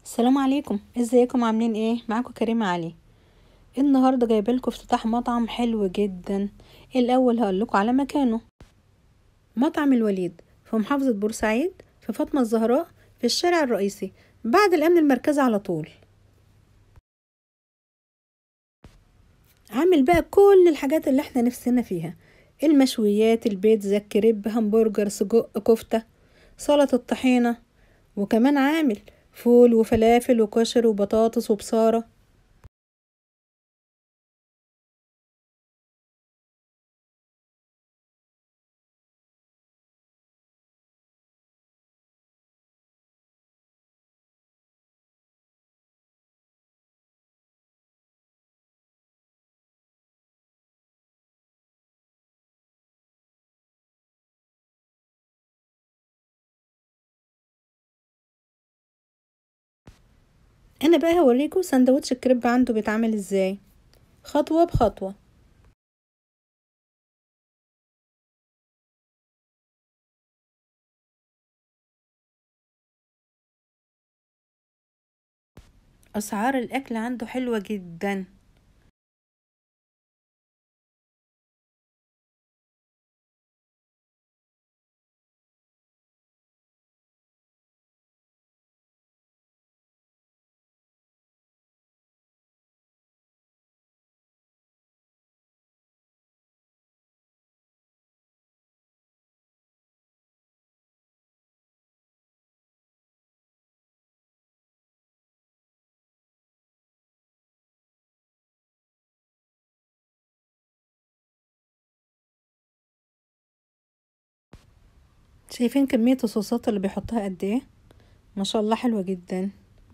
السلام عليكم ازيكم عاملين ايه معاكم كريمه علي النهارده جايبه لكم افتتاح مطعم حلو جدا الاول هقول لكم على مكانه مطعم الوليد في محافظه بورسعيد في فاطمه الزهراء في الشارع الرئيسي بعد الامن المركزي على طول عامل بقى كل الحاجات اللي احنا نفسنا فيها المشويات البيتزا الكريب همبرجر سجق كفته سلطه الطحينه وكمان عامل فول وفلافل وكشري وبطاطس وبصارة انا بقى هوريكم سندوتش الكريب عنده بيتعمل ازاي خطوة بخطوة اسعار الاكل عنده حلوة جدا شايفين كمية الصوصات اللي بيحطها قد ايه ما شاء الله حلوة جدا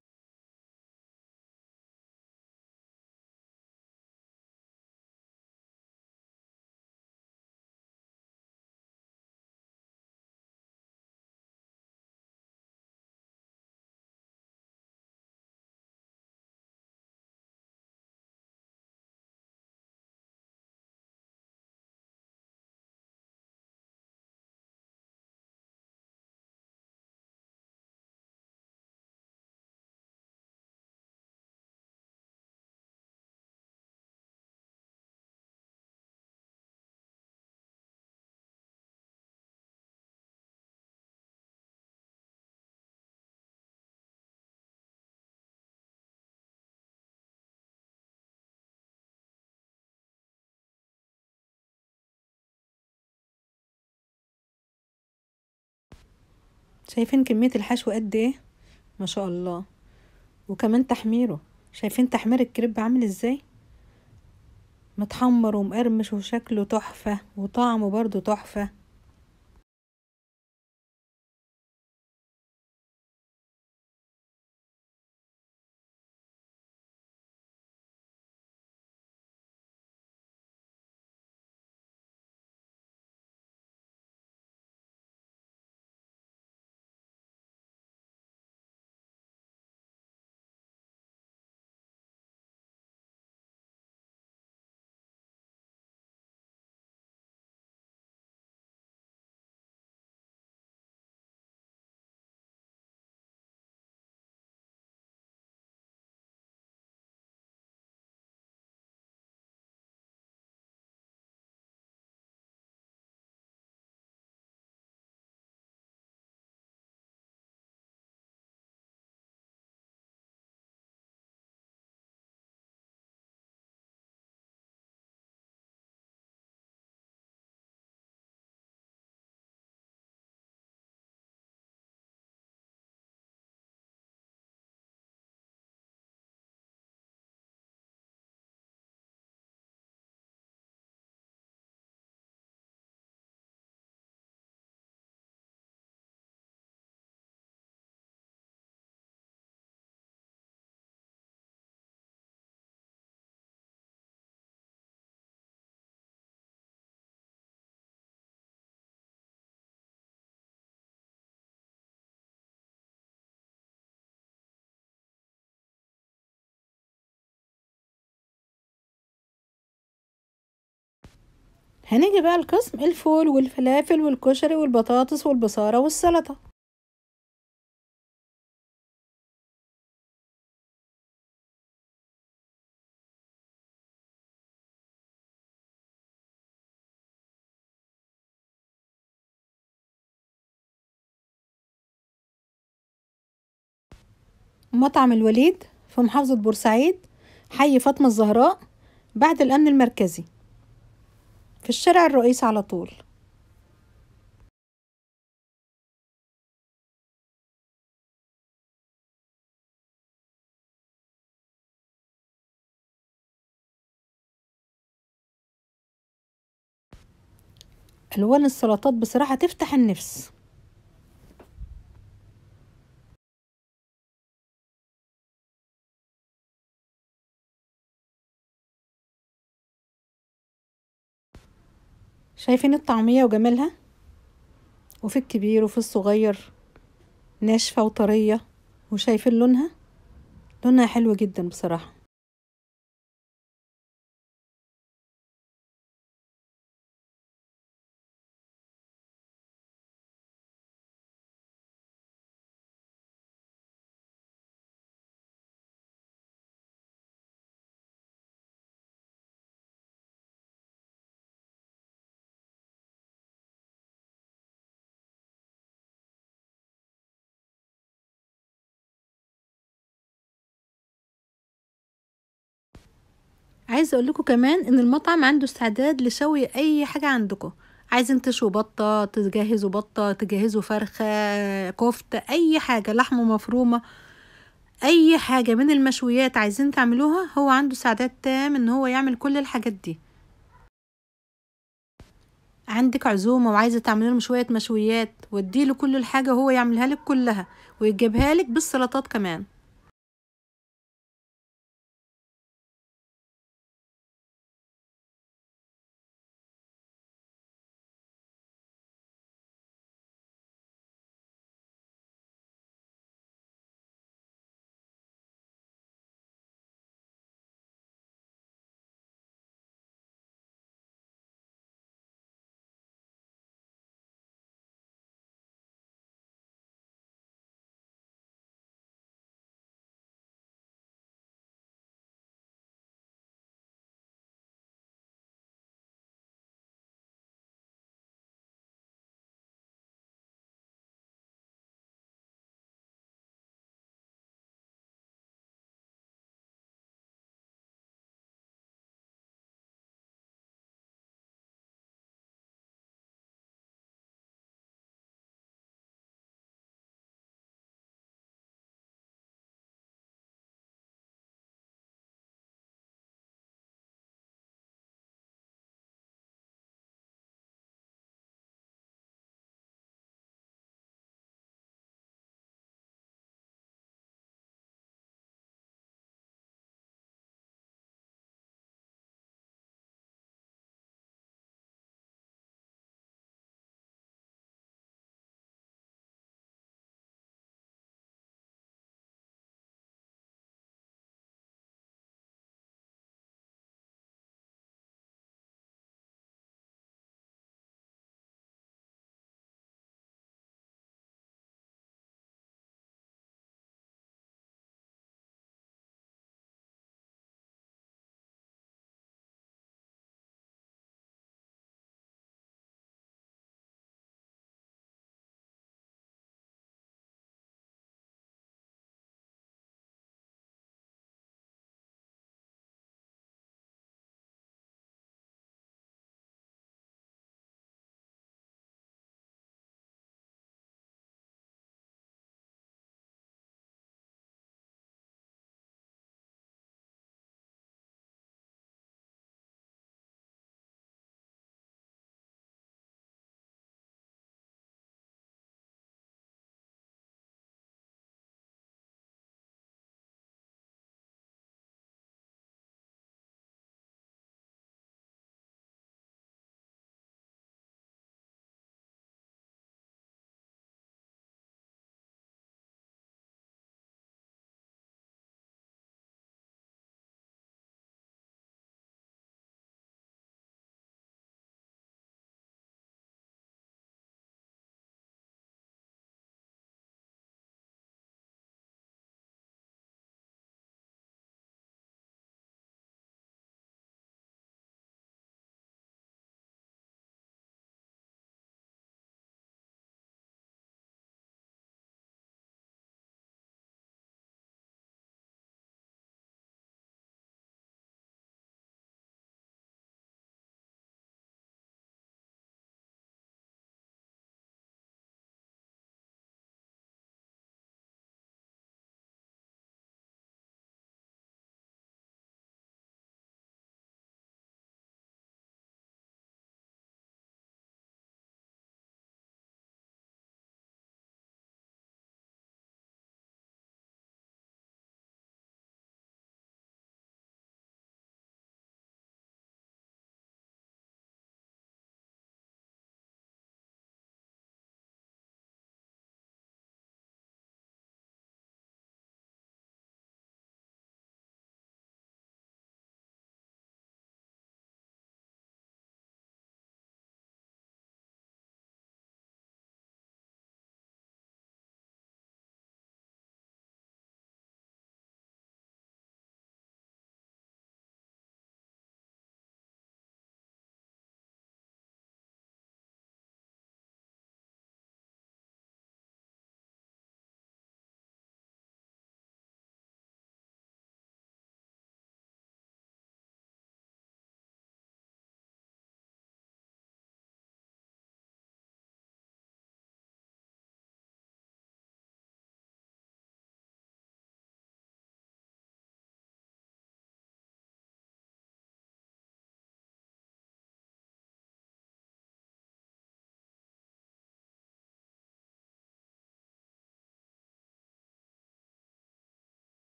شايفين كمية الحشو قد ايه ما شاء الله وكمان تحميره شايفين تحمير الكريب عامل ازاي متحمر ومقرمش وشكله تحفة وطعمه برضو تحفة هنيجي بقى القسم الفول والفلافل والكشري والبطاطس والبصارة والسلطة مطعم الوليد في محافظة بورسعيد حي فاطمة الزهراء بعد الأمن المركزي في الشارع الرئيسي على طول ألوان السلطات بصراحة تفتح النفس شايفين الطعمية وجمالها وفي الكبير وفي الصغير ناشفة وطرية وشايفين لونها لونها حلو جدا بصراحة عايزة اقول لكم كمان ان المطعم عنده استعداد لشوي اي حاجة عندكم عايزين تشووا بطة تجهزوا بطة تجهزوا فرخة كفتة اي حاجة لحمة مفرومة اي حاجة من المشويات عايزين تعملوها هو عنده استعداد تام ان هو يعمل كل الحاجات دي عندك عزومة وعايزة تعملي لهم شوية مشويات وديله كل الحاجة وهو يعملها لك كلها ويجيبها لك بالسلطات كمان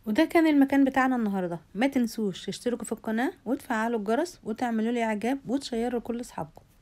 وده كان المكان بتاعنا النهارده ما تنسوش تشتركوا في القناه وتفعلوا الجرس وتعملوا لي اعجاب وتشيروا لكل اصحابكم